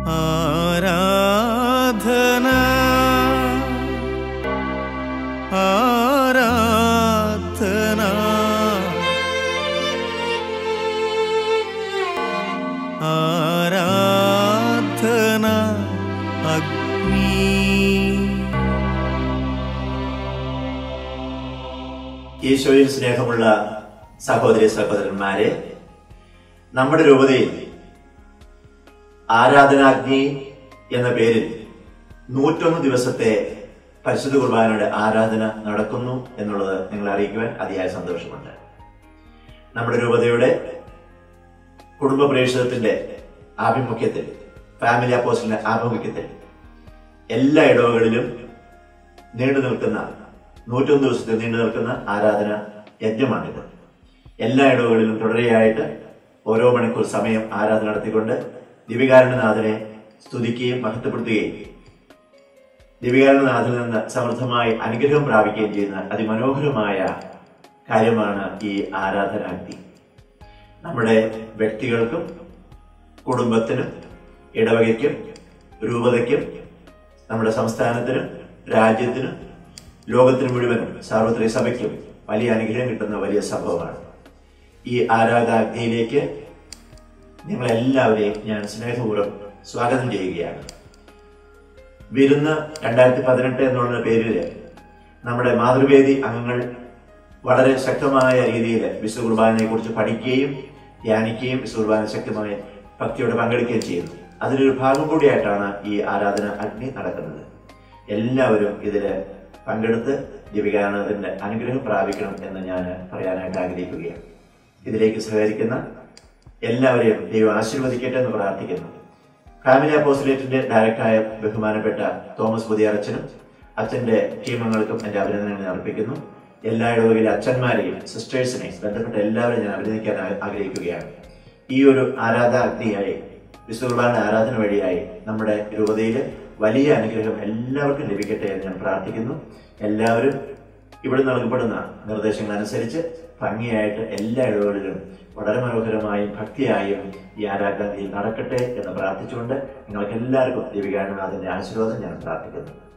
ആരാധന ആരാധന ആരാധന അഗ്നി ഈശോയിൽ സ്നേഹമുള്ള സഹോദരി സഹോദരന്മാരെ നമ്മുടെ രൂപതയിൽ ആരാധനാഗ്നി എന്ന പേരിൽ നൂറ്റൊന്ന് ദിവസത്തെ പരിശുദ്ധ കുർബാനയുടെ ആരാധന നടക്കുന്നു എന്നുള്ളത് നിങ്ങളെ അറിയിക്കുവാൻ അതിയായ സന്തോഷമുണ്ട് നമ്മുടെ രൂപതയുടെ കുടുംബ പ്രേക്ഷിതത്തിന്റെ ആഭിമുഖ്യത്തിൽ ഫാമിലി അപ്പോസിന്റെ ആഭിമുഖ്യത്തിൽ എല്ലാ ഇടവകളിലും നീണ്ടു നിൽക്കുന്ന നൂറ്റൊന്ന് ദിവസത്തെ നീണ്ടു നിൽക്കുന്ന ആരാധന യജ്ഞമാണിത് എല്ലാ ഇടവുകളിലും തുടരെയായിട്ട് ഓരോ മണിക്കൂർ സമയം ആരാധന നടത്തിക്കൊണ്ട് ദിവികാരണനാഥനെ സ്തുതിക്കുകയും മഹത്വപ്പെടുത്തുകയും ദിവികാരണനാഥിൽ നിന്ന് സമൃദ്ധമായി അനുഗ്രഹം പ്രാപിക്കുകയും ചെയ്യുന്ന അതിമനോഹരമായ കാര്യമാണ് ഈ ആരാധനാഗ്നി നമ്മുടെ വ്യക്തികൾക്കും കുടുംബത്തിനും ഇടവകയ്ക്കും രൂപതയ്ക്കും നമ്മുടെ സംസ്ഥാനത്തിനും രാജ്യത്തിനും ലോകത്തിന് മുഴുവനും സാർവത്രിക സഭയ്ക്കും വലിയ അനുഗ്രഹം കിട്ടുന്ന വലിയ സംഭവമാണ് ഈ ആരാധാഗ്നിയിലേക്ക് നിങ്ങളെല്ലാവരെയും ഞാൻ സ്നേഹപൂർവ്വം സ്വാഗതം ചെയ്യുകയാണ് വിരുന്ന് രണ്ടായിരത്തി പതിനെട്ട് എന്നുള്ള പേരിൽ നമ്മുടെ മാതൃവേദി അംഗങ്ങൾ വളരെ ശക്തമായ രീതിയിൽ വിശുദ്ധ കുർബാനയെ കുറിച്ച് പഠിക്കുകയും ധ്യാനിക്കുകയും വിശുദ്ധ കുർബാന ശക്തമായ ഭക്തിയോടെ പങ്കെടുക്കുകയും ചെയ്യുന്നു അതിലൊരു ഭാഗം കൂടിയായിട്ടാണ് ഈ ആരാധന അഗ്നി നടക്കുന്നത് എല്ലാവരും ഇതില് പങ്കെടുത്ത് ദിവികാനന്ദന്റെ അനുഗ്രഹം പ്രാപിക്കണം എന്ന് ഞാൻ പറയാനായിട്ട് ആഗ്രഹിക്കുകയാണ് ഇതിലേക്ക് സഹകരിക്കുന്ന എല്ലാവരെയും ദൈവം ആശീർവദിക്കട്ടെ എന്ന് പ്രാർത്ഥിക്കുന്നു ഫാമിലി അപ്പോസിലേറ്റിന്റെ ഡയറക്ടറായ ബഹുമാനപ്പെട്ട തോമസ് പുതിയറച്ചനും അച്ഛന്റെ ടീമംഗൾക്കും എന്റെ അഭിനന്ദനങ്ങൾ ഞാൻ അർപ്പിക്കുന്നു എല്ലാ ഇടവകയിലെ അച്ഛന്മാരെയും സിസ്റ്റേഴ്സിനെയും ബന്ധപ്പെട്ട എല്ലാവരെയും ഞാൻ അഭിനന്ദിക്കാൻ ആ- ആഗ്രഹിക്കുകയാണ് ഈ ഒരു ആരാധാഗ്നിയായി വിശുദ്ധ കുർബാന ആരാധന വഴിയായി നമ്മുടെ രൂപതയിൽ വലിയ അനുഗ്രഹം എല്ലാവർക്കും ലഭിക്കട്ടെ എന്ന് ഞാൻ പ്രാർത്ഥിക്കുന്നു എല്ലാവരും ഇവിടെ നൽകപ്പെടുന്ന നിർദ്ദേശങ്ങൾ അനുസരിച്ച് ഭംഗിയായിട്ട് എല്ലാ ഇടവുകളിലും വളരെ മനോഹരമായും ഭക്തിയായും ഈ ആരാധനയിൽ നടക്കട്ടെ എന്ന് പ്രാർത്ഥിച്ചുകൊണ്ട് നിങ്ങൾക്ക് എല്ലാവർക്കും ദീപികാനന്ദനാഥന്റെ ആശീർവാദം ഞാൻ പ്രാർത്ഥിക്കുന്നു